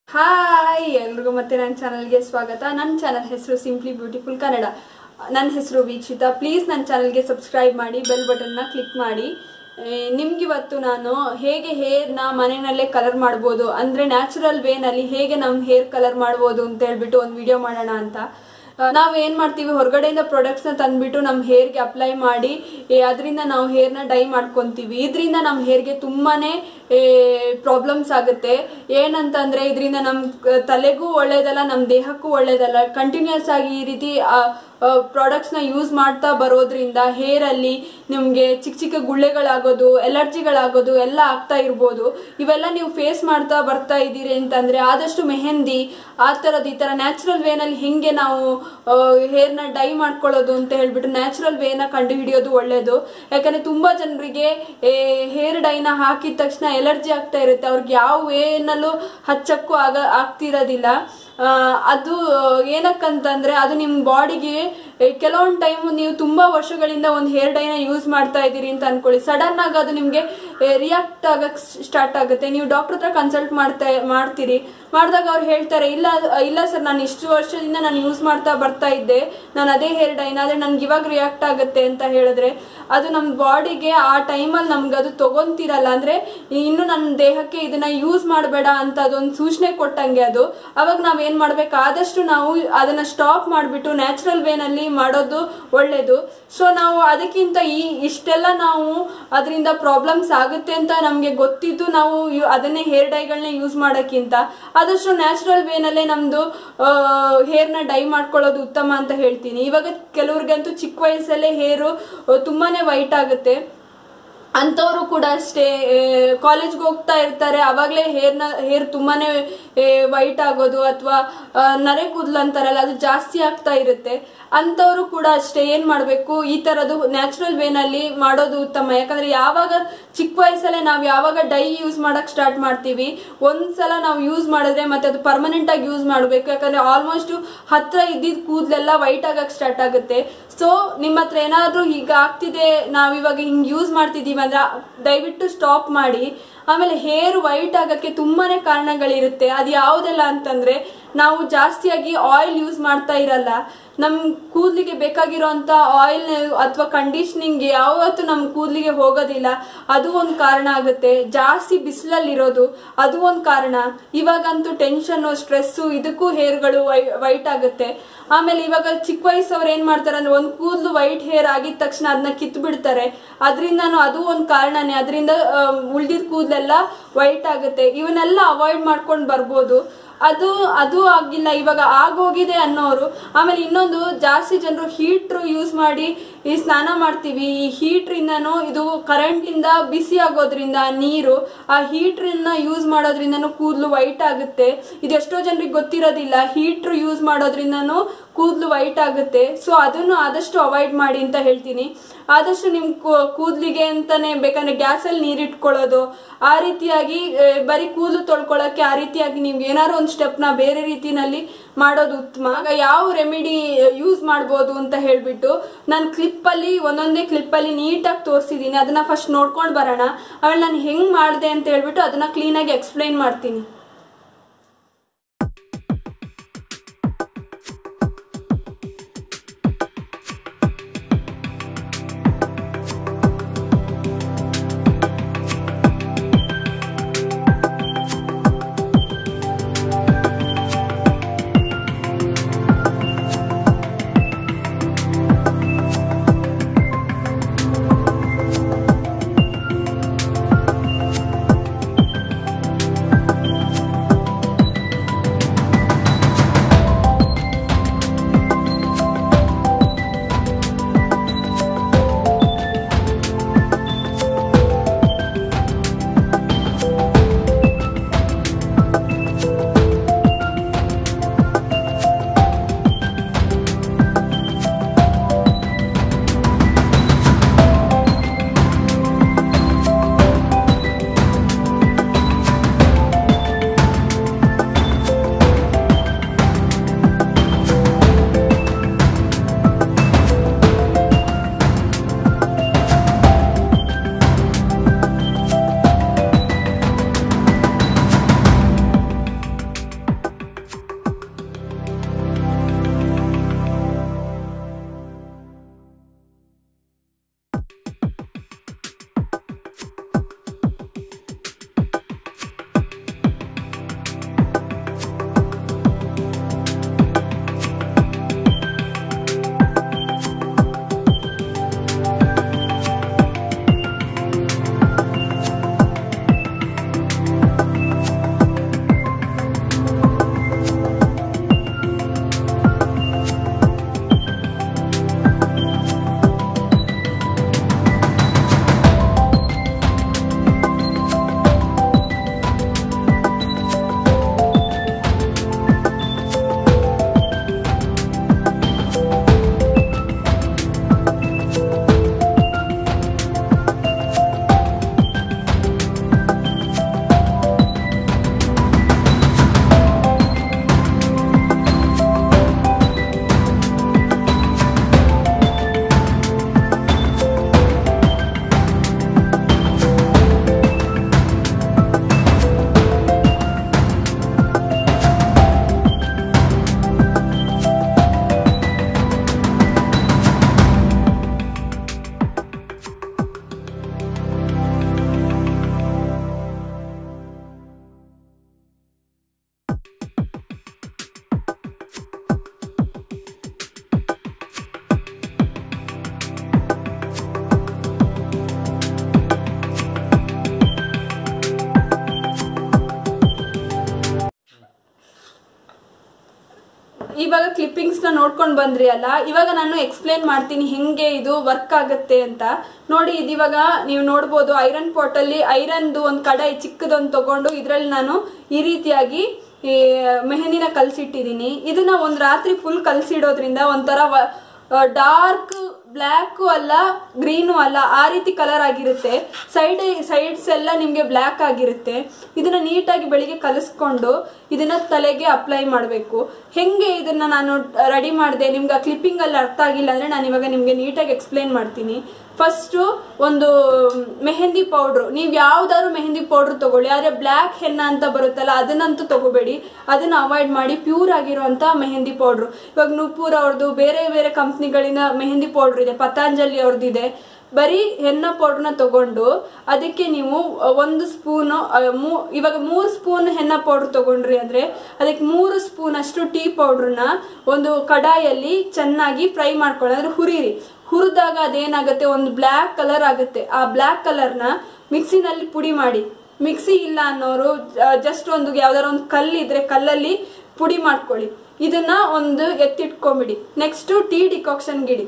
hi ಎಲ್ರಿಗೂ ಮತ್ತೆ ನನ್ನ ಚಾನಲ್ಗೆ ಸ್ವಾಗತ ನನ್ನ ಚಾನಲ್ ಹೆಸರು ಸಿಂಪ್ಲಿ ಬ್ಯೂಟಿಫುಲ್ ಕನ್ನಡ ನನ್ನ ಹೆಸರು ವೀಕ್ಷಿತ ಪ್ಲೀಸ್ ನನ್ನ ಚಾನಲ್ಗೆ ಸಬ್ಸ್ಕ್ರೈಬ್ ಮಾಡಿ ಬೆಲ್ ಬಟನ್ನ ಕ್ಲಿಕ್ ಮಾಡಿ ನಿಮ್ಗಿವತ್ತು ನಾನು ಹೇಗೆ ಹೇರ್ನ ಮನೆಯಲ್ಲೇ ಕಲರ್ ಮಾಡ್ಬೋದು ಅಂದರೆ ನ್ಯಾಚುರಲ್ ವೇನಲ್ಲಿ ಹೇಗೆ ನಮ್ಮ ಹೇರ್ ಕಲರ್ ಮಾಡ್ಬೋದು ಅಂತ ಹೇಳ್ಬಿಟ್ಟು ಒಂದು ವಿಡಿಯೋ ಮಾಡೋಣ ಅಂತ ನಾವು ಏನು ಮಾಡ್ತೀವಿ ಹೊರಗಡೆಯಿಂದ ಪ್ರಾಡಕ್ಟ್ಸ್ನ ತಂದ್ಬಿಟ್ಟು ನಮ್ಮ ಹೇರ್ಗೆ ಅಪ್ಲೈ ಮಾಡಿ ಅದರಿಂದ ನಾವು ಹೇರ್ನ ಡೈ ಮಾಡ್ಕೊತೀವಿ ಇದರಿಂದ ನಮ್ಮ ಹೇರ್ಗೆ ತುಂಬಾ ಪ್ರಾಬ್ಲಮ್ಸ್ ಆಗುತ್ತೆ ಏನಂತಂದರೆ ಇದರಿಂದ ನಮ್ಮ ತಲೆಗೂ ಒಳ್ಳೇದಲ್ಲ ನಮ್ಮ ದೇಹಕ್ಕೂ ಒಳ್ಳೇದಲ್ಲ ಕಂಟಿನ್ಯೂಸ್ ಆಗಿ ಈ ರೀತಿ ಪ್ರಾಡಕ್ಟ್ಸ್ನ ಯೂಸ್ ಮಾಡ್ತಾ ಬರೋದ್ರಿಂದ ಹೇರಲ್ಲಿ ನಿಮಗೆ ಚಿಕ್ಕ ಚಿಕ್ಕ ಗುಳ್ಳೆಗಳಾಗೋದು ಎಲರ್ಜಿಗಳಾಗೋದು ಎಲ್ಲ ಆಗ್ತಾ ಇರ್ಬೋದು ಇವೆಲ್ಲ ನೀವು ಫೇಸ್ ಮಾಡ್ತಾ ಬರ್ತಾ ಇದ್ದೀರಿ ಅಂತಂದರೆ ಆದಷ್ಟು ಮೆಹಂದಿ ಆ ಥರದ್ದು ಈ ಥರ ನ್ಯಾಚುರಲ್ ವೇನಲ್ಲಿ ಹೆಂಗೆ ನಾವು ಹೇರ್ನ ಡೈ ಮಾಡ್ಕೊಳ್ಳೋದು ಅಂತ ಹೇಳ್ಬಿಟ್ಟು ನ್ಯಾಚುರಲ್ ವೇನ ಕಂಡು ಹಿಡಿಯೋದು ಒಳ್ಳೆಯದು ಯಾಕಂದರೆ ತುಂಬ ಜನರಿಗೆ ಹೇರ್ ಡೈನ ಹಾಕಿದ ತಕ್ಷಣ ಎಲರ್ಜಿ ಆಗ್ತಾ ಇರುತ್ತೆ ಅವ್ರಿಗೆ ಯಾವ ವೇನಲ್ಲೂ ಹಚ್ಚಕ್ಕೂ ಆಗ ಆಗ್ತಿರೋದಿಲ್ಲ ಅದು ಏನಕ್ಕಂತಂದ್ರೆ ಅದು ನಿಮ್ಮ ಬಾಡಿಗೆ ಕೆಲವೊಂದು ಟೈಮ್ ನೀವು ತುಂಬಾ ವರ್ಷಗಳಿಂದ ಒಂದು ಹೇರ್ ಡೈನ ಯೂಸ್ ಮಾಡ್ತಾ ಇದ್ದೀರಿ ಅಂತ ಅನ್ಕೊಳ್ಳಿ ಸಡನ್ ಆಗಿ ಅದು ನಿಮಗೆ ರಿಯಾಕ್ಟ್ ಆಗಕ್ ಸ್ಟಾರ್ಟ್ ಆಗುತ್ತೆ ನೀವು ಡಾಕ್ಟರ್ ಹತ್ರ ಕನ್ಸಲ್ಟ್ ಮಾಡ್ತಾ ಮಾಡ್ತೀರಿ ಮಾಡಿದಾಗ ಅವ್ರು ಹೇಳ್ತಾರೆ ಇಲ್ಲ ಇಲ್ಲ ಸರ್ ನಾನು ಇಷ್ಟು ವರ್ಷದಿಂದ ನಾನು ಯೂಸ್ ಮಾಡ್ತಾ ಬರ್ತಾ ಇದ್ದೆ ನಾನು ಅದೇ ಹೇರ್ ಡೈನ ಆದರೆ ನನ್ಗೆ ಇವಾಗ ರಿಯಾಕ್ಟ್ ಆಗುತ್ತೆ ಅಂತ ಹೇಳಿದ್ರೆ ಅದು ನಮ್ಮ ಬಾಡಿಗೆ ಆ ಟೈಮಲ್ಲಿ ನಮ್ಗೆ ಅದು ತಗೊಂತಿರಲ್ಲ ಅಂದರೆ ಇನ್ನು ನನ್ನ ದೇಹಕ್ಕೆ ಇದನ್ನ ಯೂಸ್ ಮಾಡಬೇಡ ಅಂತ ಅದೊಂದು ಸೂಚನೆ ಕೊಟ್ಟಂಗೆ ಅದು ಅವಾಗ ನಾವು ಏನು ಮಾಡ್ಬೇಕು ಆದಷ್ಟು ನಾವು ಅದನ್ನ ಸ್ಟಾಪ್ ಮಾಡಿಬಿಟ್ಟು ನ್ಯಾಚುರಲ್ ವೇನಲ್ಲಿ ಮಾಡೋದು ಒಳ್ಳೇದು ಸೊ ನಾವು ಅದಕ್ಕಿಂತ ಈ ಇಷ್ಟೆಲ್ಲ ನಾವು ಅದರಿಂದ ಪ್ರಾಬ್ಲಮ್ಸ್ ಆಗುತ್ತೆ ಅಂತ ನಮಗೆ ಗೊತ್ತಿದ್ದು ನಾವು ಅದನ್ನೇ ಹೇರ್ ಡೈಗಳನ್ನ ಯೂಸ್ ಮಾಡೋಕ್ಕಿಂತ ಆದಷ್ಟು ನ್ಯಾಚುರಲ್ ವೇನಲ್ಲೇ ನಮ್ಮದು ಹೇರ್ನ ಡೈ ಮಾಡ್ಕೊಳ್ಳೋದು ಉತ್ತಮ ಅಂತ ಹೇಳ್ತೀನಿ ಇವಾಗ ಕೆಲವ್ರಿಗಂತೂ ಚಿಕ್ಕ ವಯಸ್ಸಲ್ಲೇ ಹೇರು ತುಂಬಾನೇ ವೈಟ್ ಆಗುತ್ತೆ ಅಂಥವರು ಕೂಡ ಅಷ್ಟೇ ಕಾಲೇಜ್ಗೆ ಹೋಗ್ತಾ ಇರ್ತಾರೆ ಅವಾಗಲೇ ಹೇರ್ನ ಹೇರ್ ತುಂಬಾನೇ ವೈಟ್ ಆಗೋದು ಅಥವಾ ನರೆ ಕೂದಲು ಅಂತಾರಲ್ಲ ಅದು ಜಾಸ್ತಿ ಆಗ್ತಾ ಇರುತ್ತೆ ಅಂಥವರು ಕೂಡ ಅಷ್ಟೇ ಏನು ಮಾಡಬೇಕು ಈ ಥರದ್ದು ನ್ಯಾಚುರಲ್ ವೇನಲ್ಲಿ ಮಾಡೋದು ಉತ್ತಮ ಯಾಕಂದರೆ ಯಾವಾಗ ಚಿಕ್ಕ ವಯಸ್ಸಲ್ಲೇ ನಾವು ಯಾವಾಗ ಡೈ ಯೂಸ್ ಮಾಡೋಕ್ಕೆ ಸ್ಟಾರ್ಟ್ ಮಾಡ್ತೀವಿ ಒಂದ್ಸಲ ನಾವು ಯೂಸ್ ಮಾಡಿದ್ರೆ ಮತ್ತೆ ಅದು ಪರ್ಮನೆಂಟ್ ಆಗಿ ಯೂಸ್ ಮಾಡಬೇಕು ಯಾಕಂದರೆ ಆಲ್ಮೋಸ್ಟ್ ಹತ್ರ ಇದ್ದಿದ್ದ ಕೂದಲೆಲ್ಲ ವೈಟ್ ಆಗಕ್ಕೆ ಸ್ಟಾರ್ಟ್ ಆಗುತ್ತೆ ಸೊ ನಿಮ್ಮ ಹತ್ರ ಏನಾದರೂ ಈಗ ಆಗ್ತಿದೆ ನಾವಿವಾಗ ಹಿಂಗೆ ಯೂಸ್ ಮಾಡ್ತಿದ್ದೀವಿ ಅಂದ್ರೆ ದಯವಿಟ್ಟು ಸ್ಟಾಪ್ ಮಾಡಿ ಆಮೇಲೆ ಹೇರ್ ವೈಟ್ ಆಗಕ್ಕೆ ತುಂಬಾನೇ ಕಾರಣಗಳಿರುತ್ತೆ ಅದು ಯಾವುದೆಲ್ಲ ಅಂತಂದ್ರೆ ನಾವು ಜಾಸ್ತಿಯಾಗಿ ಆಯಿಲ್ ಯೂಸ್ ಮಾಡ್ತಾ ಇರಲ್ಲ ನಮ್ಮ ಕೂದಲಿಗೆ ಬೇಕಾಗಿರೋಂಥ ಆಯಿಲ್ ಅಥವಾ ಕಂಡೀಷ್ನಿಂಗ್ ಯಾವತ್ತೂ ನಮ್ಮ ಕೂದಲಿಗೆ ಹೋಗೋದಿಲ್ಲ ಅದು ಒಂದು ಕಾರಣ ಆಗುತ್ತೆ ಜಾಸ್ತಿ ಬಿಸಿಲಲ್ಲಿರೋದು ಅದು ಒಂದು ಕಾರಣ ಇವಾಗಂತೂ ಟೆನ್ಷನ್ನು ಸ್ಟ್ರೆಸ್ಸು ಇದಕ್ಕೂ ಹೇರ್ಗಳು ವೈ ವೈಟ್ ಆಗುತ್ತೆ ಆಮೇಲೆ ಇವಾಗ ಚಿಕ್ಕ ವಯಸ್ಸವ್ರು ಏನು ಮಾಡ್ತಾರೆ ಅಂದ್ರೆ ಒಂದು ಕೂದಲು ವೈಟ್ ಹೇರ್ ಆಗಿದ ತಕ್ಷಣ ಅದನ್ನ ಕಿತ್ತು ಬಿಡ್ತಾರೆ ಅದರಿಂದನೂ ಅದು ಒಂದು ಕಾರಣನೇ ಅದರಿಂದ ಉಳ್ದಿದ ಕೂದಲೆಲ್ಲ ವೈಟ್ ಆಗುತ್ತೆ ಇವನ್ನೆಲ್ಲ ಅವಾಯ್ಡ್ ಮಾಡ್ಕೊಂಡು ಬರ್ಬೋದು ಅದು ಅದು ಆಗಿಲ್ಲ ಇವಾಗ ಆಗೋಗಿದೆ ಅನ್ನೋರು ಆಮೇಲೆ ಇನ್ನೊಂದು ಜಾಸ್ತಿ ಜನರು ಹೀಟ್ರು ಯೂಸ್ ಮಾಡಿ ಈ ಸ್ನಾನ ಮಾಡ್ತೀವಿ ಈ ಹೀಟ್ರಿಂದನೂ ಇದು ಕರೆಂಟಿಂದ ಬಿಸಿ ಆಗೋದ್ರಿಂದ ನೀರು ಆ ಹೀಟ್ರನ್ನ ಯೂಸ್ ಮಾಡೋದ್ರಿಂದನೂ ಕೂದಲು ವೈಟ್ ಆಗುತ್ತೆ ಇದು ಎಷ್ಟೋ ಜನರಿಗೆ ಗೊತ್ತಿರೋದಿಲ್ಲ ಹೀಟ್ರು ಯೂಸ್ ಮಾಡೋದ್ರಿಂದನೂ ಕೂದಲು ವೈಟ್ ಆಗುತ್ತೆ ಸೊ ಅದನ್ನು ಆದಷ್ಟು ಅವಾಯ್ಡ್ ಮಾಡಿ ಅಂತ ಹೇಳ್ತೀನಿ ಆದಷ್ಟು ನಿಮ್ಮ ಕೂದಲಿಗೆ ಅಂತಾನೆ ಬೇಕಂದ್ರೆ ಗ್ಯಾಸಲ್ಲಿ ನೀರಿಟ್ಕೊಳ್ಳೋದು ಆ ರೀತಿಯಾಗಿ ಬರೀ ಕೂದಲು ತೊಳ್ಕೊಳ್ಳೋಕ್ಕೆ ಆ ರೀತಿಯಾಗಿ ನೀವು ಏನಾದ್ರು ಒಂದು ಸ್ಟೆಪ್ನ ಬೇರೆ ರೀತಿನಲ್ಲಿ ಮಾಡೋದು ಉತ್ತಮ ಆಗ ಯಾವ ರೆಮಿಡಿ ಯೂಸ್ ಮಾಡ್ಬೋದು ಅಂತ ಹೇಳ್ಬಿಟ್ಟು ನಾನು ಕ್ಲಿಪ್ಪಲ್ಲಿ ಒಂದೊಂದೇ ಕ್ಲಿಪ್ಪಲ್ಲಿ ನೀಟಾಗಿ ತೋರಿಸಿದ್ದೀನಿ ಅದನ್ನ ಫಸ್ಟ್ ನೋಡ್ಕೊಂಡು ಬರೋಣ ಆಮೇಲೆ ನಾನು ಹೆಂಗೆ ಮಾಡಿದೆ ಅಂತ ಹೇಳ್ಬಿಟ್ಟು ಅದನ್ನ ಕ್ಲೀನಾಗಿ ಎಕ್ಸ್ಪ್ಲೈನ್ ಮಾಡ್ತೀನಿ ಇವಾಗ ಕ್ಲಿಪ್ಪಿಂಗ್ಸ್ನ ನೋಡ್ಕೊಂಡು ಬಂದ್ರಿ ಅಲ್ಲ ಇವಾಗ ನಾನು ಎಕ್ಸ್ಪ್ಲೇನ್ ಮಾಡ್ತೀನಿ ಹೆಂಗೆ ಇದು ವರ್ಕ್ ಆಗುತ್ತೆ ಅಂತ ನೋಡಿ ಇದಿವಾಗ ನೀವು ನೋಡ್ಬೋದು ಐರನ್ ಪಾಟಲ್ಲಿ ಐರನ್ದು ಒಂದು ಕಡಾಯಿ ಚಿಕ್ಕದೊಂದು ತಗೊಂಡು ಇದರಲ್ಲಿ ನಾನು ಈ ರೀತಿಯಾಗಿ ಈ ಮೆಹಂದಿನ ಕಲಸಿಟ್ಟಿದ್ದೀನಿ ಇದನ್ನ ಒಂದು ರಾತ್ರಿ ಫುಲ್ ಕಲಸಿಡೋದ್ರಿಂದ ಒಂಥರ ಡಾರ್ಕ್ ಬ್ಲ್ಯಾಕು ಅಲ್ಲ ಗ್ರೀನು ಅಲ್ಲ ಆ ರೀತಿ ಕಲರ್ ಆಗಿರುತ್ತೆ ಸೈಡ್ ಸೈಡ್ಸ್ ಎಲ್ಲ ನಿಮಗೆ ಬ್ಲ್ಯಾಕ್ ಆಗಿರುತ್ತೆ ಇದನ್ನ ನೀಟಾಗಿ ಬೆಳಿಗ್ಗೆ ಕಲಿಸ್ಕೊಂಡು ಇದನ್ನ ತಲೆಗೆ ಅಪ್ಲೈ ಮಾಡಬೇಕು ಹೆಂಗೆ ಇದನ್ನ ನಾನು ರೆಡಿ ಮಾಡಿದೆ ನಿಮ್ಗೆ ಆ ಕ್ಲಿಪ್ಪಿಂಗ್ ಅಲ್ಲಿ ಅರ್ಥ ಆಗಿಲ್ಲ ಅಂದ್ರೆ ನಾನು ಇವಾಗ ನಿಮಗೆ ನೀಟಾಗಿ ಎಕ್ಸ್ಪ್ಲೇನ್ ಮಾಡ್ತೀನಿ ಫಸ್ಟು ಒಂದು ಮೆಹಂದಿ ಪೌಡ್ರು ನೀವು ಯಾವ್ದಾದ್ರು ಮೆಹಂದಿ ಪೌಡ್ರ್ ತಗೊಳ್ಳಿ ಆದರೆ ಬ್ಲ್ಯಾಕ್ ಹೆನ್ನ ಅಂತ ಬರುತ್ತಲ್ಲ ಅದನ್ನಂತೂ ತಗೋಬೇಡಿ ಅದನ್ನ ಅವಾಯ್ಡ್ ಮಾಡಿ ಪ್ಯೂರ್ ಆಗಿರುವಂಥ ಮೆಹಂದಿ ಪೌಡ್ರು ಇವಾಗ ನೂಪೂರ್ ಅವ್ರದ್ದು ಬೇರೆ ಬೇರೆ ಕಂಪ್ನಿಗಳಿಂದ ಮೆಹಂದಿ ಪೌಡ್ರ್ ಇದೆ ಪತಾಂಜಲಿ ಅವ್ರದ್ದಿದೆ ಬರೀ ಹೆನ್ನ ಪೌಡ್ರನ್ನ ತಗೊಂಡು ಅದಕ್ಕೆ ನೀವು ಒಂದು ಸ್ಪೂನು ಮೂ ಇವಾಗ ಮೂರು ಸ್ಪೂನ್ ಹೆನ್ನ ಪೌಡ್ರ್ ತಗೊಂಡ್ರಿ ಅಂದರೆ ಅದಕ್ಕೆ ಮೂರು ಸ್ಪೂನ್ ಅಷ್ಟು ಟೀ ಪೌಡ್ರನ್ನ ಒಂದು ಕಡಾಯಲ್ಲಿ ಚೆನ್ನಾಗಿ ಫ್ರೈ ಮಾಡ್ಕೊಳ್ಳಿ ಅಂದರೆ ಹುರಿರಿ ಹುರಿದಾಗ ಅದೇನಾಗುತ್ತೆ ಒಂದು ಬ್ಲ್ಯಾಕ್ ಕಲರ್ ಆಗುತ್ತೆ ಆ ಬ್ಲ್ಯಾಕ್ ಕಲರ್ನ ಮಿಕ್ಸಿನಲ್ಲಿ ಪುಡಿ ಮಾಡಿ ಮಿಕ್ಸಿ ಇಲ್ಲ ಅನ್ನೋರು ಜಸ್ಟ್ ಒಂದು ಯಾವ್ದಾರ ಒಂದು ಕಲ್ಲಿದ್ರೆ ಕಲ್ಲಲ್ಲಿ ಪುಡಿ ಮಾಡ್ಕೊಳ್ಳಿ ಇದನ್ನ ಒಂದು ಎತ್ತಿಟ್ಕೊಂಬಿಡಿ ನೆಕ್ಸ್ಟು ಟೀ ಡಿಕಾಕ್ಷನ್ ಗಿಡಿ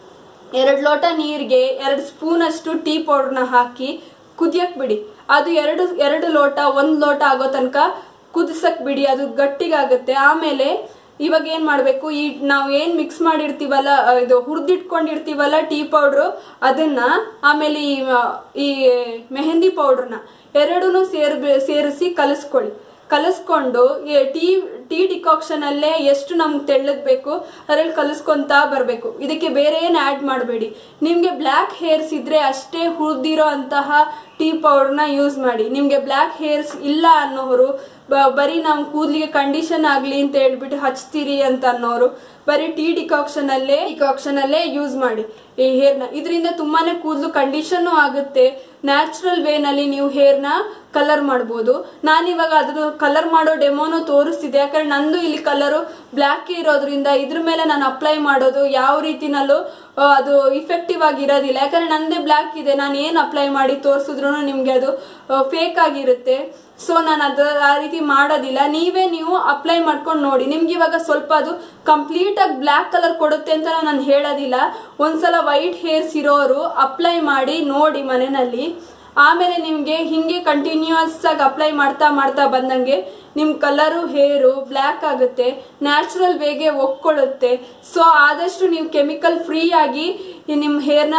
ಎರಡು ಲೋಟ ನೀರಿಗೆ ಎರಡು ಸ್ಪೂನ್ ಅಷ್ಟು ಟೀ ಪೌಡರ್ನ ಹಾಕಿ ಕುದಿಯಕ್ ಬಿಡಿ ಅದು ಎರಡು ಎರಡು ಲೋಟ ಒಂದು ಲೋಟ ಆಗೋ ತನಕ ಕುದಿಸಕ್ ಬಿಡಿ ಅದು ಗಟ್ಟಿಗಾಗುತ್ತೆ ಆಮೇಲೆ ಇವಾಗ ಏನ್ ಮಾಡ್ಬೇಕು ಈ ನಾವು ಏನ್ ಮಿಕ್ಸ್ ಮಾಡಿರ್ತೀವಲ್ಲ ಅಹ್, ಇದು ಹುರಿದಿಟ್ಕೊಂಡಿರ್ತೀವಲ್ಲ ಟೀ ಪೌಡ್ರು ಅದನ್ನ ಆಮೇಲೆ ಈ ಮ- ಈ ಮೆಹಂದಿ ಪೌಡ್ರನ್ನ ಎರಡೂ ಸೇರ್ ಸೇರಿಸಿ ಕಲಿಸ್ಕೊಳ್ಳಿ ಕಲಿಸ್ಕೊಂಡು ಈ ಟೀ ಟೀ ಡಿಕಾಕ್ಷನ್ ಅಲ್ಲೇ ಎಷ್ಟು ನಮ್ಗೆ ತೆಳ್ಳಗ್ ಬೇಕು ಅದ್ರಲ್ಲಿ ಕಲಿಸ್ಕೊಂತಾ ಬರಬೇಕು ಇದಕ್ಕೆ ಬೇರೆ ಏನು ಆ್ಯಡ್ ಮಾಡಬೇಡಿ ನಿಮಗೆ ಬ್ಲ್ಯಾಕ್ ಹೇರ್ಸ್ ಇದ್ರೆ ಅಷ್ಟೇ ಹುರಿದಿರೋ ಅಂತಹ ಟೀ ಪೌಡರ್ನ ಯೂಸ್ ಮಾಡಿ ನಿಮಗೆ ಬ್ಲ್ಯಾಕ್ ಹೇರ್ಸ್ ಇಲ್ಲ ಅನ್ನೋರು ಬ- ಬರೀ ನಾವು ಕೂದಲಿಗೆ ಕಂಡೀಷನ್ ಆಗಲಿ ಅಂತ ಹೇಳ್ಬಿಟ್ಟು ಹಚ್ತೀರಿ ಅಂತ ಅನ್ನೋರು ಬರೀ ಟೀ ಡಿಕಾಕ್ಷನ್ ಅಲ್ಲೇ ಡಿಕಾಕ್ಷನ್ ಅಲ್ಲೇ ಯೂಸ್ ಮಾಡಿ ಈ ಹೇರ್ನ ಇದರಿಂದ ತುಂಬಾನೇ ಕೂದಲು ಕಂಡೀಷನ್ ಆಗುತ್ತೆ ನ್ಯಾಚುರಲ್ ವೇನಲ್ಲಿ ನೀವು ಹೇರ್ನ ಕಲರ್ ಮಾಡ್ಬೋದು ನಾನಿವಾಗ ಅದ್ರ ಕಲರ್ ಮಾಡೋ ಡೆಮೋನು ತೋರಿಸ್ತಿದ್ದೆ ಯಾಕಂದ್ರೆ ನಂದು ಇಲ್ಲಿ ಕಲರು ಬ್ಲ್ಯಾಕ್ ಇರೋದ್ರಿಂದ ಇದ್ರ ಮೇಲೆ ನಾನು ಅಪ್ಲೈ ಮಾಡೋದು ಯಾವ ರೀತಿನಲ್ಲೂ ಆ, ಅದು ಇಫೆಕ್ಟಿವ್ ಆಗಿರೋದಿಲ್ಲ ಯಾಕಂದ್ರೆ ನಂದೇ ಬ್ಲ್ಯಾಕ್ ಇದೆ ನಾನು ಏನು ಅಪ್ಲೈ ಮಾಡಿ ತೋರಿಸಿದ್ರು ನಿಮಗೆ ಅದು ಫೇಕ್ ಆಗಿರುತ್ತೆ ಸೊ ನಾನು ಅದ ಆ ರೀತಿ ಮಾಡೋದಿಲ್ಲ ನೀವೇ ನೀವು ಅಪ್ಲೈ ಮಾಡ್ಕೊಂಡು ನೋಡಿ ನಿಮ್ಗೆ ಇವಾಗ ಸ್ವಲ್ಪ ಅದು ಕಂಪ್ಲೀಟ್ ಆಗಿ ಬ್ಲ್ಯಾಕ್ ಕಲರ್ ಕೊಡುತ್ತೆ ಅಂತ ನಾನು ಹೇಳೋದಿಲ್ಲ ಒಂದ್ಸಲ ವೈಟ್ ಹೇರ್ಸ್ ಇರೋರು ಅಪ್ಲೈ ಮಾಡಿ ನೋಡಿ ಮನೆಯಲ್ಲಿ ಆಮೇಲೆ ನಿಮಗೆ ಹಿಂಗೆ ಕಂಟಿನ್ಯೂಸ್ ಆಗಿ ಅಪ್ಲೈ ಮಾಡ್ತಾ ಮಾಡ್ತಾ ಬಂದಂಗೆ ನಿಮ್ಮ ಕಲರು ಹೇರು ಬ್ಲ್ಯಾಕ್ ಆಗುತ್ತೆ ನ್ಯಾಚುರಲ್ ವೇಗೆ ಒಕ್ಕೊಳ್ಳುತ್ತೆ ಸೊ ಆದಷ್ಟು ನೀವು ಕೆಮಿಕಲ್ ಫ್ರೀ ಆಗಿ ನಿಮ್ಮ ಹೇರ್ನ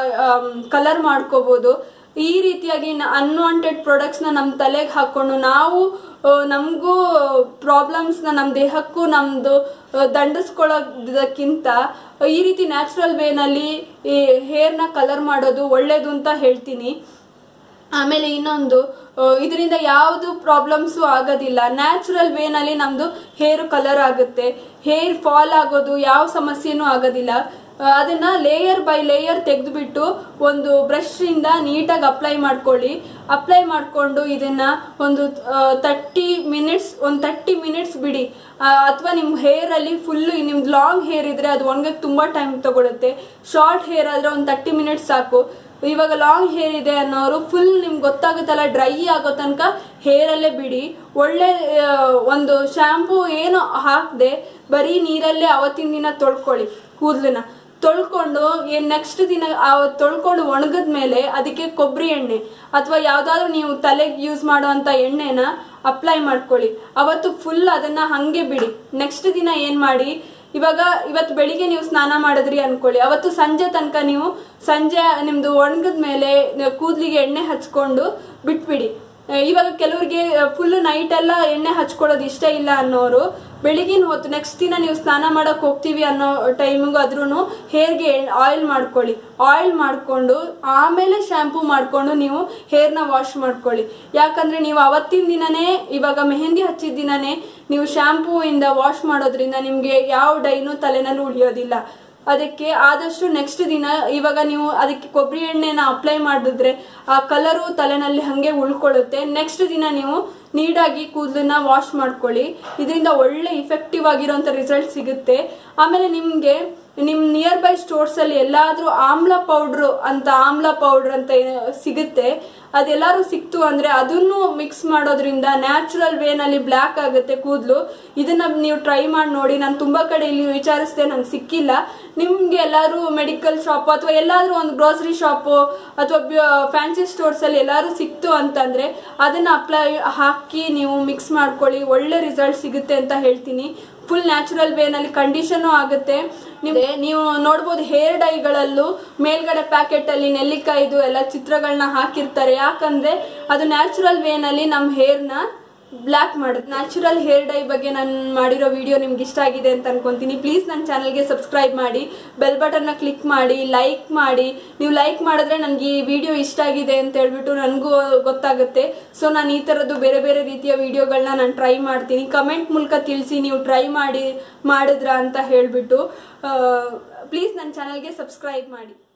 ಕಲರ್ ಮಾಡ್ಕೋಬೋದು ಈ ರೀತಿಯಾಗಿ ಅನ್ವಾಂಟೆಡ್ ಪ್ರಾಡಕ್ಟ್ಸ್ನ ನಮ್ಮ ತಲೆಗೆ ಹಾಕೊಂಡು ನಾವು ಆ, ನಮಗೂ ಪ್ರಾಬ್ಲಮ್ಸ್ನ ನಮ್ಮ ದೇಹಕ್ಕೂ ನಮ್ಮದು ದಂಡಿಸ್ಕೊಳ್ಳೋದಕ್ಕಿಂತ ಈ ರೀತಿ ನ್ಯಾಚುರಲ್ ವೇನಲ್ಲಿ ಈ ಹೇರ್ನ ಕಲರ್ ಮಾಡೋದು ಒಳ್ಳೇದು ಅಂತ ಹೇಳ್ತೀನಿ ಆಮೇಲೆ ಇನ್ನೊಂದು ಇದರಿಂದ ಯಾವುದು ಪ್ರಾಬ್ಲಮ್ಸು ಆಗೋದಿಲ್ಲ ನ್ಯಾಚುರಲ್ ವೇನಲ್ಲಿ ನಮ್ಮದು ಹೇರ್ ಕಲರ್ ಆಗುತ್ತೆ ಹೇರ್ ಫಾಲ್ ಆಗೋದು ಯಾವ ಸಮಸ್ಯೆನೂ ಆಗೋದಿಲ್ಲ ಆ, ಅದನ್ನ ಲೇಯರ್ ಬೈ ಲೇಯರ್ ತೆಗೆದುಬಿಟ್ಟು ಒಂದು ಬ್ರಷಿಂದ ನೀಟಾಗಿ ಅಪ್ಲೈ ಮಾಡ್ಕೊಳ್ಳಿ ಅಪ್ಲೈ ಮಾಡಿಕೊಂಡು ಇದನ್ನ ಒಂದು ತರ್ಟಿ ಮಿನಿಟ್ಸ್ ಒಂದು ತರ್ಟಿ ಮಿನಿಟ್ಸ್ ಬಿಡಿ ಅಥವಾ ನಿಮ್ಮ ಹೇರಲ್ಲಿ ಫುಲ್ಲು ನಿಮ್ದು ಲಾಂಗ್ ಹೇರ್ ಇದ್ರೆ ಅದು ಒಣಗಕ್ಕೆ ತುಂಬ ಟೈಮ್ ತಗೊಳುತ್ತೆ ಶಾರ್ಟ್ ಹೇರ್ ಆದರೆ ಒಂದು ತರ್ಟಿ ಮಿನಿಟ್ಸ್ ಸಾಕು ಇವಾಗ ಲಾಂಗ್ ಹೇರ್ ಇದೆ ಅನ್ನೋರು ಫುಲ್ ನಿಮ್ಗೆ ಗೊತ್ತಾಗುತ್ತಲ್ಲ ಡ್ರೈ ಆಗೋ ತನಕ ಹೇರಲ್ಲೇ ಬಿಡಿ ಒಳ್ಳೆ ಆ, ಒಂದು ಶಾಂಪೂ ಏನು ಹಾಕದೆ ಬರೀ ನೀರಲ್ಲೇ ಅವತ್ತಿನ ದಿನ ತೊಳ್ಕೊಳ್ಳಿ ಕೂದಲನ್ನ ತೊಳ್ಕೊಂಡು ಏನ್ ನೆಕ್ಸ್ಟ್ ದಿನ ಆ ತೊಳ್ಕೊಂಡು ಒಣಗಿದ ಮೇಲೆ ಅದಕ್ಕೆ ಕೊಬ್ಬರಿ ಎಣ್ಣೆ ಅಥವಾ ಯಾವ್ದಾದ್ರು ನೀವು ತಲೆಗೆ ಯೂಸ್ ಮಾಡುವಂತ ಎಣ್ಣೆನ ಅಪ್ಲೈ ಮಾಡ್ಕೊಳ್ಳಿ ಅವತ್ತು ಫುಲ್ ಅದನ್ನ ಹಂಗೆ ಬಿಡಿ ನೆಕ್ಸ್ಟ್ ದಿನ ಏನ್ ಮಾಡಿ ಇವಾಗ ಇವತ್ತು ಬೆಳಿಗ್ಗೆ ನೀವು ಸ್ನಾನ ಮಾಡಿದ್ರಿ ಅನ್ಕೊಳ್ಳಿ ಅವತ್ತು ಸಂಜೆ ತನಕ ನೀವು ಸಂಜೆ ನಿಮ್ದು ಒಣಗಿದ ಮೇಲೆ ಕೂದಲಿಗೆ ಎಣ್ಣೆ ಹಚ್ಕೊಂಡು ಬಿಟ್ಬಿಡಿ ಆ, ಇವಾಗ ಕೆಲವ್ರಿಗೆ ಫುಲ್ ನೈಟ್ ಎಲ್ಲ ಎಣ್ಣೆ ಹಚ್ಕೊಳ್ಳೋದು ಇಷ್ಟ ಇಲ್ಲ ಅನ್ನೋರು ಬೆಳಿಗಿನ ಹೊತ್ತು ನೆಕ್ಸ್ಟ್ ದಿನ ನೀವು ಸ್ನಾನ ಮಾಡಕ್ ಹೋಗ್ತೀವಿ ಅನ್ನೋ ಟೈಮಿಗೂ ಆದ್ರೂ ಹೇರ್ಗೆ ಆಯಿಲ್ ಮಾಡ್ಕೊಳ್ಳಿ ಆಯಿಲ್ ಮಾಡಿಕೊಂಡು ಆಮೇಲೆ ಶ್ಯಾಂಪೂ ಮಾಡಿಕೊಂಡು ನೀವು ಹೇರ್ನ ವಾಶ್ ಮಾಡ್ಕೊಳ್ಳಿ ಯಾಕಂದ್ರೆ ನೀವು ಅವತ್ತಿನ ದಿನನೇ ಇವಾಗ ಮೆಹಂದಿ ಹಚ್ಚಿದ ದಿನನೇ ನೀವು ಶ್ಯಾಂಪೂ ಇಂದ ವಾಶ್ ಮಾಡೋದ್ರಿಂದ ನಿಮಗೆ ಯಾವ ಡೈನು ತಲೆನಲ್ಲಿ ಉಳಿಯೋದಿಲ್ಲ ಅದಕ್ಕೆ ಆದಷ್ಟು ನೆಕ್ಸ್ಟ್ ದಿನ ಇವಾಗ ನೀವು ಅದಕ್ಕೆ ಕೊಬ್ಬರಿ ಎಣ್ಣೆನ ಅಪ್ಲೈ ಮಾಡಿದ್ರೆ ಆ ಕಲರು ತಲೆನಲ್ಲಿ ಹಾಗೆ ಉಳ್ಕೊಳ್ಳುತ್ತೆ ನೆಕ್ಸ್ಟ್ ದಿನ ನೀವು ನೀಟಾಗಿ ಕೂದಲನ್ನ ವಾಶ್ ಮಾಡ್ಕೊಳ್ಳಿ ಇದರಿಂದ ಒಳ್ಳೆ ಇಫೆಕ್ಟಿವ್ ಆಗಿರೋಂಥ ರಿಸಲ್ಟ್ ಸಿಗುತ್ತೆ ಆಮೇಲೆ ನಿಮಗೆ ನಿಮ್ಮ ನಿಯರ್ ಬೈ ಸ್ಟೋರ್ಸಲ್ಲಿ ಎಲ್ಲಾದರೂ ಆಮ್ಲ ಪೌಡ್ರು ಅಂತ ಆಮ್ಲ ಪೌಡ್ರ್ ಅಂತ ಏನು ಸಿಗುತ್ತೆ ಅದೆಲ್ಲರೂ ಸಿಕ್ತು ಅಂದರೆ ಅದನ್ನು ಮಿಕ್ಸ್ ಮಾಡೋದ್ರಿಂದ ನ್ಯಾಚುರಲ್ ವೇನಲ್ಲಿ ಬ್ಲ್ಯಾಕ್ ಆಗುತ್ತೆ ಕೂದಲು ಇದನ್ನ ನೀವು ಟ್ರೈ ಮಾಡಿ ನೋಡಿ ನಾನು ತುಂಬ ಕಡೆ ಇಲ್ಲಿ ವಿಚಾರಿಸಿದೆ ನಂಗೆ ಸಿಕ್ಕಿಲ್ಲ ನಿಮ್ಗೆ ಎಲ್ಲರೂ ಮೆಡಿಕಲ್ ಶಾಪ್ ಅಥವಾ ಎಲ್ಲಾದರೂ ಒಂದು ಗ್ರೋಸರಿ ಶಾಪು ಅಥವಾ ಫ್ಯಾನ್ಸಿ ಸ್ಟೋರ್ಸಲ್ಲಿ ಎಲ್ಲರೂ ಸಿಕ್ತು ಅಂತಂದರೆ ಅದನ್ನು ಅಪ್ಲೈ ಹಾಕಿ ನೀವು ಮಿಕ್ಸ್ ಮಾಡ್ಕೊಳ್ಳಿ ಒಳ್ಳೆ ರಿಸಲ್ಟ್ ಸಿಗುತ್ತೆ ಅಂತ ಹೇಳ್ತೀನಿ ಫುಲ್ ನ್ಯಾಚುರಲ್ ವೇನಲ್ಲಿ ಕಂಡೀಷನು ಆಗುತ್ತೆ ನೀವು ನೀವು ನೋಡ್ಬೋದು ಹೇರ್ ಡೈಗಳಲ್ಲೂ ಮೇಲ್ಗಡೆ ಪ್ಯಾಕೆಟಲ್ಲಿ ನೆಲ್ಲಿಕಾಯ್ದು ಎಲ್ಲ ಚಿತ್ರಗಳನ್ನ ಹಾಕಿರ್ತಾರೆ ಯಾಕಂದರೆ ಅದು ನ್ಯಾಚುರಲ್ ವೇನಲ್ಲಿ ನಮ್ಮ ಹೇರ್ನ ಬ್ಲ್ಯಾಕ್ ಮಾಡುತ್ತೆ ನ್ಯಾಚುರಲ್ ಹೇರ್ ಡೈ ಬಗ್ಗೆ ನಾನು ಮಾಡಿರೋ ವಿಡಿಯೋ ನಿಮ್ಗೆ ಇಷ್ಟ ಆಗಿದೆ ಅಂತ ಅನ್ಕೊಂತೀನಿ ಪ್ಲೀಸ್ ನನ್ನ ಚಾನಲ್ಗೆ ಸಬ್ಸ್ಕ್ರೈಬ್ ಮಾಡಿ ಬೆಲ್ ಬಟನ್ನ ಕ್ಲಿಕ್ ಮಾಡಿ ಲೈಕ್ ಮಾಡಿ ನೀವು ಲೈಕ್ ಮಾಡಿದ್ರೆ ನನಗೆ ಈ ವಿಡಿಯೋ ಇಷ್ಟ ಆಗಿದೆ ಅಂತ ಹೇಳ್ಬಿಟ್ಟು ನನಗೂ ಗೊತ್ತಾಗುತ್ತೆ ಸೊ ನಾನು ಈ ಥರದ್ದು ಬೇರೆ ಬೇರೆ ರೀತಿಯ ವಿಡಿಯೋಗಳನ್ನ ನಾನು ಟ್ರೈ ಮಾಡ್ತೀನಿ ಕಮೆಂಟ್ ಮೂಲಕ ತಿಳಿಸಿ ನೀವು ಟ್ರೈ ಮಾಡಿ ಮಾಡಿದ್ರಾ ಅಂತ ಹೇಳಿಬಿಟ್ಟು ಪ್ಲೀಸ್ ನನ್ನ ಚಾನಲ್ಗೆ ಸಬ್ಸ್ಕ್ರೈಬ್ ಮಾಡಿ